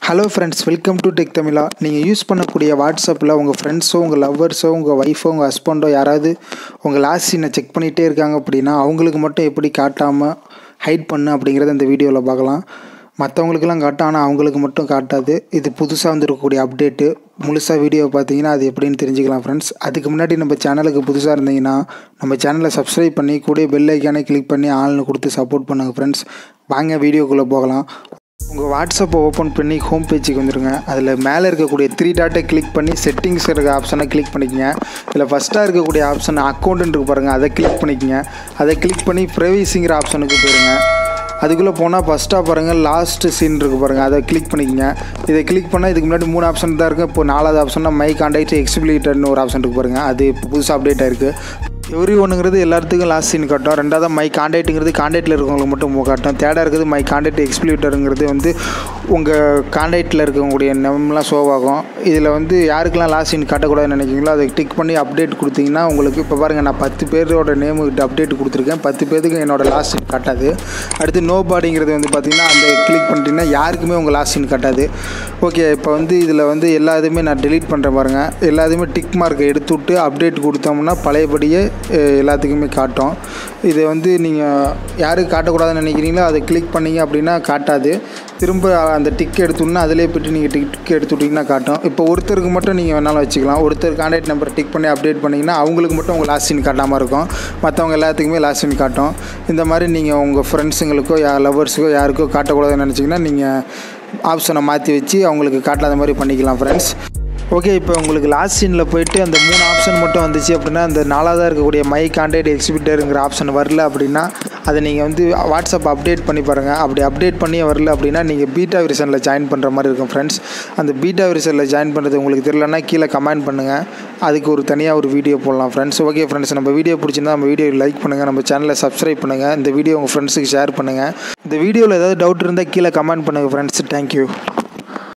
hello friends welcome to tech Tamizha நீங்கள் use பண்ணக்கூடிய வாட்ஸ்அப்பில் உங்கள் ஃப்ரெண்ட்ஸோ உங்கள் லவ்வர்ஸோ உங்கள் ஒய்ஃபோ உங்கள் ஹஸ்பண்டோ யாராவது உங்கள் லாஸ்ட் சீனை செக் பண்ணிகிட்டே இருக்காங்க அப்படின்னா அவங்களுக்கு மட்டும் எப்படி காட்டாமல் ஹைட் பண்ணு அப்படிங்கிறத இந்த வீடியோவில் பார்க்கலாம் மற்றவங்களுக்கெல்லாம் காட்டும் ஆனால் அவங்களுக்கு மட்டும் காட்டாது இது புதுசாக வந்துருக்கக்கூடிய அப்டேட்டு முழுசாக வீடியோ பார்த்தீங்கன்னா அது எப்படின்னு தெரிஞ்சுக்கலாம் ஃப்ரெண்ட்ஸ் அதுக்கு முன்னாடி நம்ம சேனலுக்கு புதுசாக இருந்தீங்கன்னா நம்ம சேனலை சப்ஸ்கிரைப் பண்ணி கூட பெல் ஐக்கானே கிளிக் பண்ணி ஆள்னு கொடுத்து சப்போர்ட் பண்ணுங்கள் ஃப்ரெண்ட்ஸ் வாங்க வீடியோக்குள்ளே போகலாம் உங்கள் வாட்ஸ்அப்பை ஓப்பன் பண்ணி ஹோம் பேஜுக்கு வந்துடுங்க அதில் மேலே இருக்கக்கூடிய த்ரீ டாட்டை கிளிக் பண்ணி செட்டிங்ஸ் இருக்க ஆப்ஷனை கிளிக் பண்ணிக்கங்க இதில் ஃபஸ்ட்டாக இருக்கக்கூடிய ஆப்ஷன் அக்கௌண்ட்டுன்னு இருக்கு பாருங்கள் அதை கிளிக் பண்ணிக்கங்க அதை கிளிக் பண்ணி ப்ரைவேசிங்கிற ஆப்ஷனுக்கு போயிருங்க அதுக்குள்ளே போனால் ஃபஸ்ட்டாக பாருங்கள் லாஸ்ட் சீன் இருக்குது பாருங்கள் அதை கிளிக் பண்ணிக்கங்க இதை கிளிக் பண்ணால் இதுக்கு முன்னாடி மூணு ஆப்ஷன் தான் இருக்குது இப்போ நாலாவது ஆப்ஷன்னா மை கான்டாக்ட் எக்ஸ்பிளிட்டர்னு ஒரு ஆப்ஷன் இருக்குது பாருங்கள் அது இப்போ புதுசாக அப்டேட் ஆயிருக்கு எவ்ரி ஒன்றுங்கிறது எல்லாத்துக்கும் லாஸ்ட் சீன் காட்டும் ரெண்டாவது மை கான்டாக்ட்டுங்கிறது கான்டாக்டில் இருக்கவங்களுக்கு மட்டும் காட்டும் தேர்டாக இருக்குது மை கான்டாக்ட் எக்ஸ்பிளிட்டருங்கிறது வந்து உங்கள் கான்டாக்டில் இருக்கக்கூடிய நேம்லாம் ஷோ ஆகும் இதில் வந்து யாருக்கெல்லாம் லாஸ்ட் சீன் காட்டக்கூடாதுன்னு நினைக்கிறீங்களோ அதை டிக் பண்ணி அப்டேட் கொடுத்தீங்கன்னா உங்களுக்கு இப்போ பாருங்கள் நான் பத்து பேரோட நேமு அப்டேட் கொடுத்துருக்கேன் பத்து பேருக்கு என்னோடய லாஸ்ட் சீன் காட்டாது அடுத்து நோ பாடிங்கிறது வந்து பார்த்திங்கன்னா அந்த கிளிக் பண்ணிட்டீங்கன்னா யாருக்குமே உங்கள் லாஸ்ட் சீன் காட்டாது ஓகே இப்போ வந்து இதில் வந்து எல்லா இதுவுமே நான் டெலீட் பண்ணுறேன் பாருங்கள் எல்லாத்தையுமே டிக் மார்க்கை எடுத்து விட்டு அப்டேட் கொடுத்தோம்னா பழையபடியே எல்லாத்துக்குமே காட்டும் இதை வந்து நீங்கள் யாருக்கு காட்டக்கூடாதுன்னு நினைக்கிறீங்களோ அதை கிளிக் பண்ணிங்க அப்படின்னா காட்டாது திரும்ப அந்த டிக் எடுத்துன்னா அதிலே போய்ட்டு நீங்கள் டிக் எடுத்து விட்டிங்கன்னா காட்டும் இப்போ ஒருத்தருக்கு மட்டும் நீங்கள் வேணாலும் வச்சுக்கலாம் ஒருத்தர் கான்டாக்ட் நம்பர் டிக் பண்ணி அப்டேட் பண்ணிங்கன்னா அவங்களுக்கு மட்டும் உங்கள் லாஸ்ட் சீன் காட்டாமல் இருக்கும் மற்றவங்க எல்லாத்துக்குமே லாஸ்ட் சீன் காட்டும் இந்த மாதிரி நீங்கள் உங்கள் ஃப்ரெண்ட்ஸுங்களுக்கோ யா லவர்ஸுக்கோ யாருக்கோ காட்டக்கூடாதுன்னு நினச்சிங்கன்னா நீங்கள் ஆப்ஷனை மாற்றி வச்சு அவங்களுக்கு காட்டாத மாதிரி பண்ணிக்கலாம் ஃப்ரெண்ட்ஸ் ஓகே இப்போ உங்களுக்கு லாஸ்ட் சீனில் போயிட்டு அந்த மூணு ஆப்ஷன் மட்டும் வந்துச்சு அப்படின்னா அந்த நாலாவதாக இருக்கக்கூடிய மை கான்டாக்ட் எக்ஸிபிட்டருங்கிற ஆப்ஷன் வரல அப்படின்னா அதை நீங்கள் வந்து வாட்ஸ்அப் அப்டேட் பண்ணி பாருங்கள் அப்படி அப்டேட் பண்ணி வரல அப்படின்னா நீங்கள் பீட்டா வெர்ஷனில் ஜாயின் பண்ணுற மாதிரி இருக்கும் ஃப்ரெண்ட்ஸ் அந்த பீட்டா வெர்ஷனில் ஜாயின் பண்ணுறது உங்களுக்கு தெரியலன்னா கீழே கமெண்ட் பண்ணுங்கள் அதுக்கு ஒரு தனியாக ஒரு வீடியோ போடலாம் ஃப்ரெண்ட்ஸ் ஓகே ஃப்ரெண்ட்ஸ் நம்ம வீடியோ பிடிச்சிருந்தா நம்ம வீடியோ லைக் பண்ணுங்கள் நம்ம சேனலை சப்ஸ்கிரைப் பண்ணுங்கள் இந்த வீடியோ உங்கள் ஃப்ரெண்ட்ஸுக்கு ஷேர் பண்ணுங்கள் இந்த வீடியோவில் ஏதாவது டவுட் இருந்தால் கீழே கமெண்ட் பண்ணுங்கள் ஃப்ரெண்ட்ஸ் தேங்க்யூ